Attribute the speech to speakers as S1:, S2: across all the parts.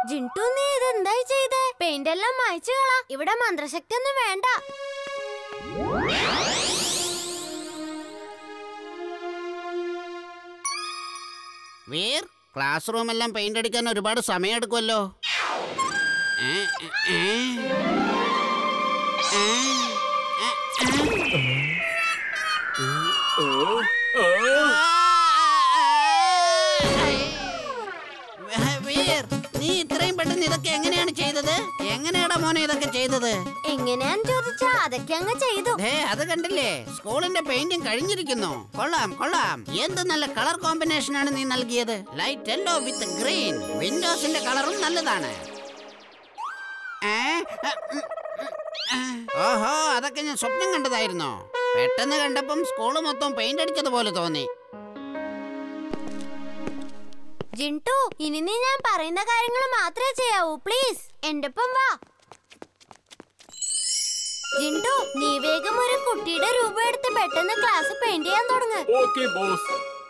S1: ജിൻടു നീ ഇതെന്തായി ചെയ്തേ പെയിന്റ് എല്ലാം മായ്ച്ചു കളാ ഇവിടെ മന്ത്രശക്തി ഒന്നും വേണ്ട
S2: വീർ ക്ലാസ് റൂം എല്ലാം പെയിന്റ് അടിക്കാൻ ഒരുപാട് സമയം എടുക്കുമല്ലോ ഏ, ഏ, ഏ. ഏ, ഏ, ഏ. ആ, വീർ നീ ഇത്രയും പെട്ടെന്ന് ഇതൊക്കെ എങ്ങനെയാണ് ചെയ്തത് എങ്ങനെയാടാ മോനെ ഇതൊക്കെ ചെയ്തത്
S1: എങ്ങനെയാന്ന് ചോദിച്ചാ അതൊക്കെ അങ്ങ് ചെയ്തു
S2: ദേ അത് കണ്ടില്ലേ സ്കൂളിന്റെ പെയിന്റിംഗ് കഴിഞ്ഞിരിക്കുന്നു കൊള്ളാം കൊള്ളാം എന്ത് നല്ല കളർ കോമ്പിനേഷൻ ആണ് നീ നൽകിയത് ലൈറ്റ് യെല്ലോ വിത്ത് ഗ്രീൻ വിൻഡോസിന്റെ കളറും നല്ലതാണ് ഏ? അ, ഉം, ഉം, ആ. ഓഹോ അതൊക്കെ ഞാൻ സ്വപ്നം കണ്ടതായിരുന്നോ പെട്ടെന്ന് കണ്ടപ്പം സ്കൂള് മൊത്തം പെയിന്റ് അടിച്ചതുപോലെ തോന്നി
S1: ജിൻടു ഇനി നീ ഞാൻ പറയുന്ന കാര്യങ്ങൾ മാത്രമേ ചെയ്യാവൂ പ്ലീസ് എന്റെ ഒപ്പം വാ ജിൻടു നീ വേഗം ഒരു കുട്ടിയുടെ രൂപം എടുത്ത് പെട്ടെന്ന് ക്ലാസ് പെയിന്റ് ചെയ്യാൻ തുടങ്ങ്
S3: ഓക്കെ ബോസ്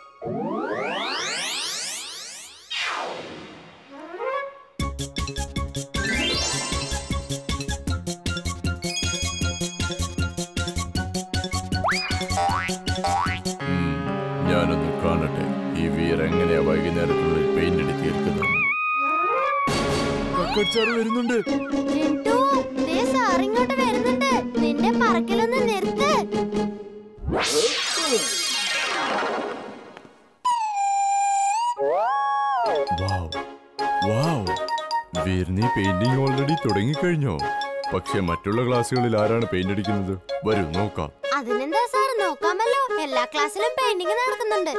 S4: ഞാനൊന്ന് കാണട്ടെ ഈ വീർ എങ്ങനെയാ വൈകുന്നേരത്തിനുള്ളിൽ പെയിന്റ് അടി തീർക്കുന്നത് കക്കച്ചാറ് വരുന്നുണ്ട്
S1: ജിൻടു ദേ സാർ ഇങ്ങോട്ട് വരുന്നുണ്ട് നിന്റെ പറക്കലൊന്ന് നിർത്ത്
S4: വാവ് വാവ് വീർ നീ പെയിന്റിംഗ് ഓൾറെഡി തുടങ്ങിക്കഴിഞ്ഞോ പക്ഷെ മറ്റുള്ള ക്ലാസ്സുകളിൽ ആരാണ് പെയിന്റ് അടിക്കുന്നത് വരൂ നോക്കാം
S1: അതിനെന്താ സാർ നോക്കാമല്ലോ എല്ലാ ക്ലാസ്സിലും പെയിന്റിംഗ് നടക്കുന്നുണ്ട്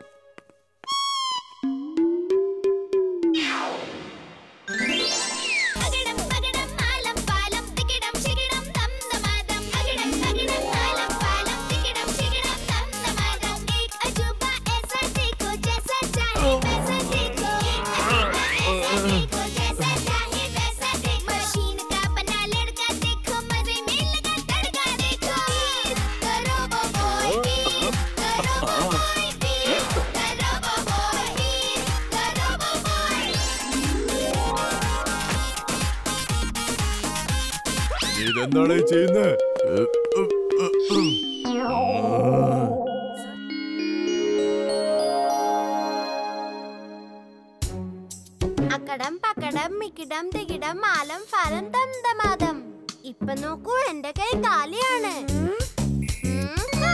S5: मशीन का बना लड़का देखो मजे में लगा तड़का देखो करो वो boy beat, करो वो boy beat, करो वो boy beat, करो वो boy
S4: ഇതെന്താണ് ഈ ചെയ്യുന്നത് ഏ, ഉ, ഉ, ഉ.
S1: അക്കടം പക്കടം മിക്കിടം തികിടം മാലം ഫലം തം ദമാദം ഇപ്പൊ നോക്കൂ എന്റെ കൈ കാലിയാണ് ഉം, ആ.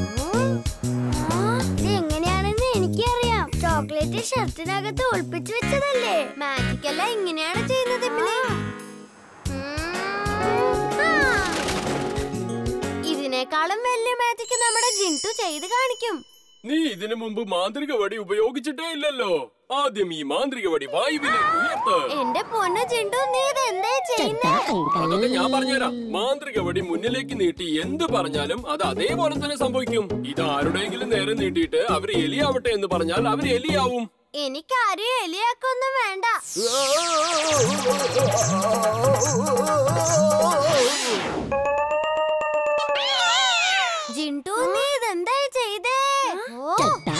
S1: ആ, ഇത് എങ്ങനെയാണെന്ന് എനിക്കറിയാം ചോക്ലേറ്റ് ഷർട്ടിനകത്ത് ഒളിപ്പിച്ചു വെച്ചതല്ലേ മാജിക് അല്ല ഇങ്ങനെയാണ് ചെയ്യുന്നത് ഇമ്മിണി. ഉം, ആ. ഇതിനേക്കാളും വലിയ മാജിക് നമ്മുടെ ജിൻടു ചെയ്ത് കാണിക്കും
S3: നീ ഇതിനു മുമ്പ് മാന്ത്രിക വടി ഉപയോഗിച്ചിട്ടേ ഇല്ലല്ലോ ആദ്യം ഈ മാന്ത്രിക വടി വായുവിലേക്ക് ഉയർത്ത്
S1: എന്റെ പൊന്ന് ജിൻടു നീ ഇത് എന്തേ ചെയ്യുന്നേ
S3: അതൊക്കെ ഞാൻ പറഞ്ഞുതരാം മാന്ത്രിക വടി മുന്നിലേക്ക് നീട്ടി എന്ത് പറഞ്ഞാലും അത് അതേപോലെ തന്നെ സംഭവിക്കും ഇത് ആരുടെയെങ്കിലും നേരെ നീട്ടിയിട്ട് അവര് എലിയാവട്ടെ എന്ന് പറഞ്ഞാൽ അവര് എലിയാവും
S1: എനിക്കാരും എലിയാക്കൊന്നും വേണ്ട ജിൻടു നീ ഇതെന്തായി ചെയ്തേ ഓ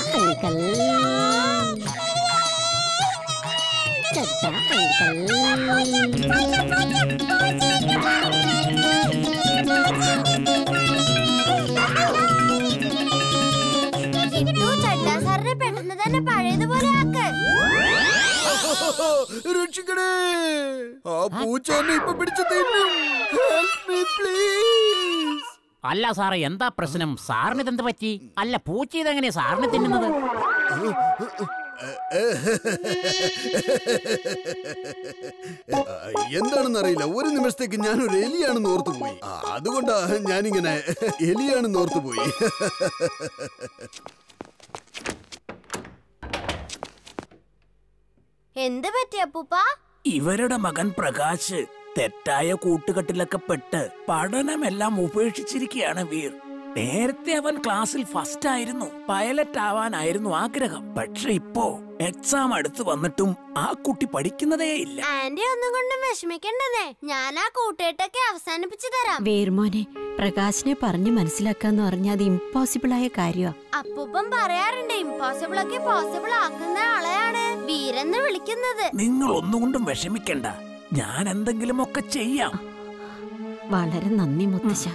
S1: ജിൻടു ചട്ടാ സാറിനെ പെട്ടെന്ന് തന്നെ പഴയതുപോലെ ആക്ക്
S6: രക്ഷിക്കണേ ആ പൂച്ച എന്നെ ഇപ്പൊ പിടിച്ചു തിന്നും Help me, please.
S7: അല്ല സാറേ എന്താ പ്രശ്നം സാറിന് ഇതെന്ത് പറ്റി അല്ല പൂച്ച ഇതെങ്ങനെ സാറിന് തിന്നുന്നത്
S6: ആ, എന്താണെന്ന് അറിയില്ല ഒരു നിമിഷത്തേക്ക് ഞാൻ ഒരു എലിയാണെന്ന് ഓർത്തുപോയി ആ, അതുകൊണ്ടാ ഞാനിങ്ങനെ എലിയാണെന്ന് ഓർത്തുപോയി
S1: എന്ത് പറ്റി അപ്പൂപ്പ
S8: ഇവരുടെ മകൻ പ്രകാശ് തെറ്റായ കൂട്ടുകെട്ടിലൊക്കെ പെട്ട് പഠനമെല്ലാം ഉപേക്ഷിച്ചിരിക്കുകയാണ് വീർ നേരത്തെ അവൻ ക്ലാസ്സിൽ ഫസ്റ്റ് ആയിരുന്നു പൈലറ്റ് ആവാനായിരുന്നു ആഗ്രഹം പക്ഷെ ഇപ്പോ എക്സാം അടുത്ത് വന്നിട്ടും ആ കുട്ടി പഠിക്കുന്നതേ ഇല്ല
S1: ആന്റി ഒന്നും കൊണ്ടും വിഷമിക്കണ്ടെന്നേ ഞാൻ ആ കൂട്ടുകെട്ടൊക്കെ അവസാനിപ്പിച്ചു തരാം
S9: വേർമോനെ പ്രകാശിനെ പറഞ്ഞു മനസ്സിലാക്കാന്ന് പറഞ്ഞാൽ അത് ഇമ്പോസിബിൾ ആയ കാര്യമാ
S1: അപ്പൂപ്പൻ പറയാറുണ്ട് ഇമ്പോസിബിൾ ഒക്കെ പോസിബിൾ ആക്കുന്ന ആളെയാണ് വീരെന്ന് വിളിക്കുന്നത്
S8: നിങ്ങൾ ഒന്നുകൊണ്ടും വിഷമിക്കണ്ട ഞാൻ എന്തെങ്കിലും ഒക്കെ ചെയ്യാം
S9: വളരെ നന്ദി മുത്തശ്ശ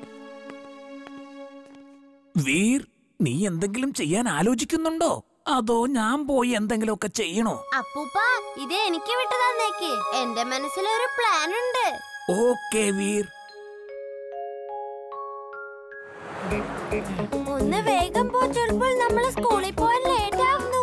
S8: വീർ നീ എന്തെങ്കിലും ചെയ്യാൻ ആലോചിക്കുന്നുണ്ടോ അതോ ഞാൻ പോയി എന്തെങ്കിലുമൊക്കെ ചെയ്യണോ
S1: അപ്പൂപ്പ ഇത് എനിക്ക് വിട്ടു തന്നേക്ക് എന്റെ മനസ്സിലൊരു പ്ലാൻ ഉണ്ട്
S8: ഓക്കെ വീർ
S1: ഒന്ന് വേഗം പോ ചിലപ്പോൾ നമ്മൾ സ്കൂളിൽ പോകാൻ ലേറ്റ് ആവുന്നു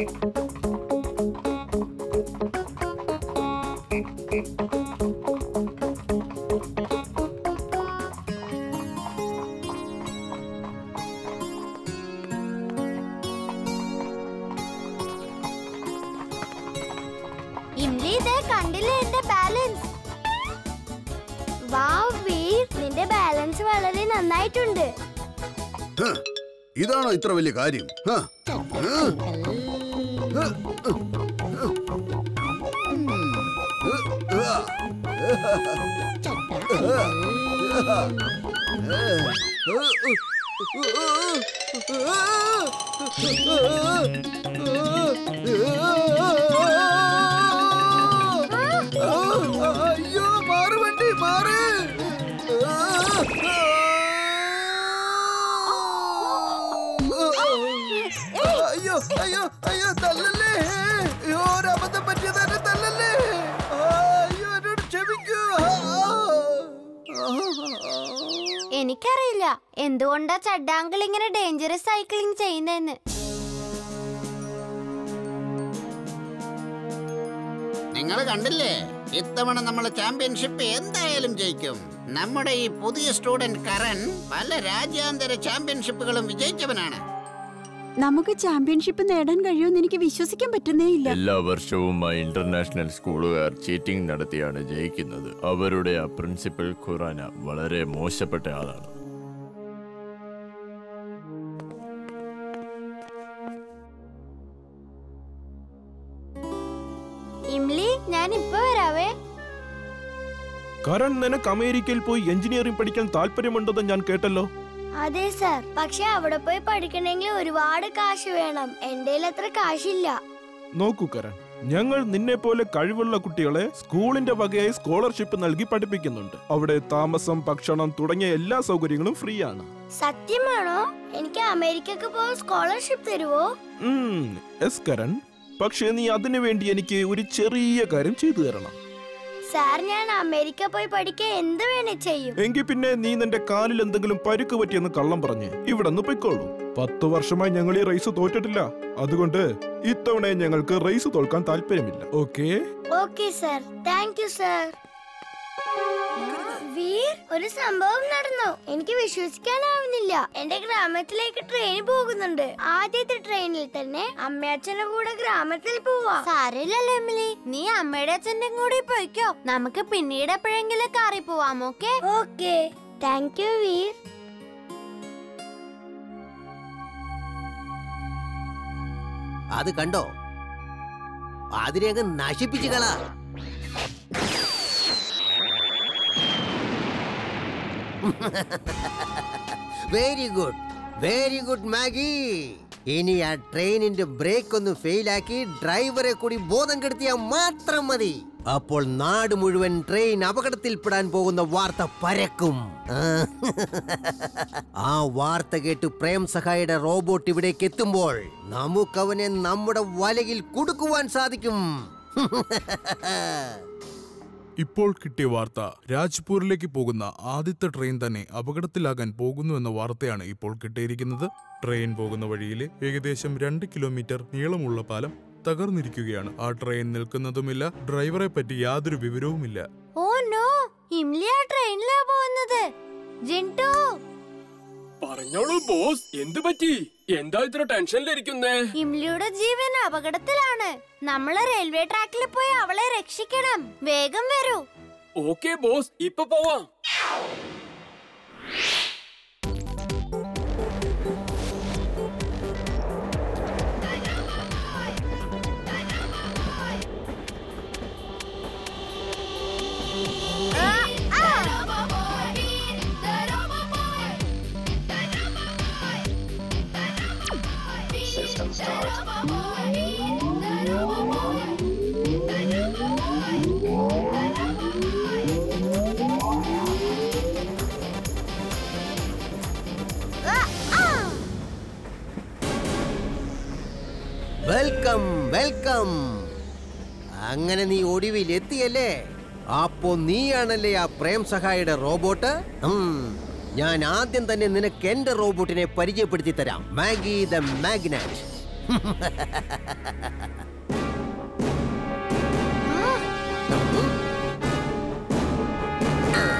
S1: ഇംലി ഇതേ കണ്ടില്ലേ എന്റെ ബാലൻസ് വാവ് വീർ നിന്റെ ബാലൻസ് വളരെ നന്നായിട്ടുണ്ട്
S6: ഹ്, ഇതാണോ ഇത്ര വലിയ കാര്യം ഹ? ഹ്? ഹ്, ഹ്, അയ്യോ മാറ് വണ്ടി മാറ് അയ്യോ അയ്യോ അയ്യോ തല്ലല്ലേ അയ്യോ ഒരു അബദ്ധം പറ്റിയത് എന്നെ തല്ലല്ലേ അയ്യോ എന്നോട് ക്ഷമിക്കൂ
S1: എനിക്കറിയില്ല എന്തുകൊണ്ടാ ചഡ്ഡാങ്കിൾ ഇങ്ങനെ ഡേഞ്ചറസ് സൈക്ലിംഗ് ചെയ്യുന്നതെന്ന്
S2: നിങ്ങൾ കണ്ടില്ലേ ഇത്തവണ നമ്മൾ ചാമ്പ്യൻഷിപ്പ് എന്തായാലും ജയിക്കും നമ്മുടെ ഈ പുതിയ സ്റ്റുഡന്റ് കരൺ പല രാജ്യാന്തര ചാമ്പ്യൻഷിപ്പുകളും വിജയിച്ചവനാണ്
S9: നമുക്ക് ചാമ്പ്യൻഷിപ്പ് നേടാൻ കഴിയുമെന്ന് എനിക്ക് വിശ്വസിക്കാൻ പറ്റുന്നേ ഇല്ല
S4: എല്ലാ വർഷവും ആ ഇന്റർനാഷണൽ സ്കൂളുകാർ ചീറ്റിംഗ് നടത്തിയാണ് ജയിക്കുന്നത് അവരുടെ ആ പ്രിൻസിപ്പൽ ഖുറാന വളരെ മോശപ്പെട്ട ആളാണ്
S1: ഇംലി ഞാൻ ഇപ്പൊ വരാവേ
S10: കരൺ നിനക്ക് അമേരിക്കയിൽ പോയി എഞ്ചിനീയറിംഗ് പഠിക്കാൻ താല്പര്യമുണ്ടെന്ന് ഞാൻ കേട്ടല്ലോ
S11: അതെ സർ പക്ഷെ അവിടെ പോയി പഠിക്കണമെങ്കിൽ ഒരുപാട് കാശ് വേണം എന്റെ അത്ര കാശില്ല
S10: നോക്കൂ കരൺ ഞങ്ങൾ നിന്നെ പോലെ കഴിവുള്ള കുട്ടികളെ സ്കൂളിന്റെ വകയായി സ്കോളർഷിപ്പ് നൽകി പഠിപ്പിക്കുന്നുണ്ട് അവിടെ താമസം ഭക്ഷണം തുടങ്ങിയ എല്ലാ സൗകര്യങ്ങളും ഫ്രീ ആണ്
S11: സത്യമാണോ എനിക്ക് അമേരിക്കക്ക് പോകാൻ സ്കോളർഷിപ്പ് തരുവോ
S10: ഉം, എസ് കരൺ പക്ഷേ നീ അതിനു വേണ്ടി എനിക്ക് ഒരു ചെറിയ കാര്യം ചെയ്തു തരണം
S11: സാർ ഞാൻ അമേരിക്ക പോയി പഠിക്കാൻ എന്ത് വേണേ ചെയ്യും
S10: എങ്കിൽ പിന്നെ നീ നിന്റെ കാലിൽ എന്തെങ്കിലും പരുക്ക് പറ്റിയെന്ന് കള്ളം പറഞ്ഞ് ഇവിടെ നിന്ന് പൊയ്ക്കോളൂ പത്ത് വർഷമായി ഞങ്ങൾ ഈ റേസ് തോറ്റിട്ടില്ല അതുകൊണ്ട് ഇത്തവണ ഞങ്ങൾക്ക് റേസ് തോൽക്കാൻ താല്പര്യമില്ല okay
S11: okay sir thank you sir Veer ഒരു സംഭവം നടന്നു എനിക്ക് വിശ്വസിക്കാനാവുന്നില്ല എന്റെ ഗ്രാമത്തിലേക്ക് ട്രെയിൻ പോകുന്നുണ്ട് ആദ്യത്തെ ട്രെയിനിൽ തന്നെ അമ്മയച്ഛന്റെ കൂടെ ഗ്രാമത്തിൽ പോവാ
S1: സാരമില്ലല്ലോ എമിലി നീ അമ്മയുടെ അച്ഛന്റെ കൂടി പോയിക്കോ നമുക്ക് പിന്നീട് എപ്പോഴെങ്കിലും കാറി പോവാം okay
S11: okay thank you Veer
S12: അത് കണ്ടോ അതിനെ അങ്ങ് നശിപ്പിച്ചു കള very good very good Maggie ഇനി ആ ട്രെയിനിന്റെ ബ്രേക്ക് ഒന്ന് ഫെയിലാക്കി ഡ്രൈവറെ കൂടി ബോധം കെടുത്തിയാൽ മാത്രം മതി അപ്പോൾ നാട് മുഴുവൻ ട്രെയിൻ അപകടത്തിൽപ്പെടാൻ പോകുന്ന വാർത്ത പരക്കും ആ. ആ വാർത്ത കേട്ട് പ്രേം സഹായിയുടെ റോബോട്ട് ഇവിടേക്ക് എത്തുമ്പോൾ നമുക്കവനെ നമ്മുടെ വലയിൽ കുടുക്കുവാൻ സാധിക്കും
S13: ഇപ്പോൾ കിട്ടിയ വാർത്ത രാജ്പൂരിലേക്ക് പോകുന്ന ആദ്യത്തെ ട്രെയിൻ തന്നെ അപകടത്തിലാകാൻ പോകുന്നു എന്ന വാർത്തയാണ് ഇപ്പോൾ കിട്ടിയിരിക്കുന്നത് ട്രെയിൻ പോകുന്ന വഴിയിൽ ഏകദേശം രണ്ട് കിലോമീറ്റർ നീളമുള്ള പാലം തകർന്നിരിക്കുകയാണ് ആ ട്രെയിൻ നിൽക്കുന്നതുമില്ല ഡ്രൈവറെ പറ്റി യാതൊരു വിവരവുമില്ല
S1: ഓ നോ ഇംലി ആ ട്രെയിനിലാ പോകുന്നത് ജിൻടു
S3: പറഞ്ഞോളൂ ബോസ് എന്ത് പറ്റി എന്താ ഇത്ര ടെൻഷനിലിരിക്കുന്നേ
S1: ഇംലിയുടെ ജീവൻ അപകടത്തിലാണ് നമ്മള് റെയിൽവേ ട്രാക്കിൽ പോയി അവളെ രക്ഷിക്കണം വേഗം വരൂ
S3: ഓക്കെ ബോസ് ഇപ്പൊ പോവാം
S12: വെൽക്കം വെൽക്കം അങ്ങനെ നീ ഒടുവിൽ എത്തിയല്ലേ അപ്പോ നീയാണല്ലേ ആ പ്രേം സഹായിയുടെ റോബോട്ട് ഉം, ഞാൻ ആദ്യം തന്നെ നിനക്ക് എന്റെ റോബോട്ടിനെ പരിചയപ്പെടുത്തി തരാം മാഗി ദ മാഗ്നറ്റ്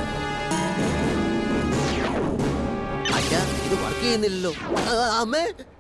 S12: അച്ഛാ ഇത് വർക്ക് ചെയ്യുന്നില്ലല്ലോ ആ, അമ്മേ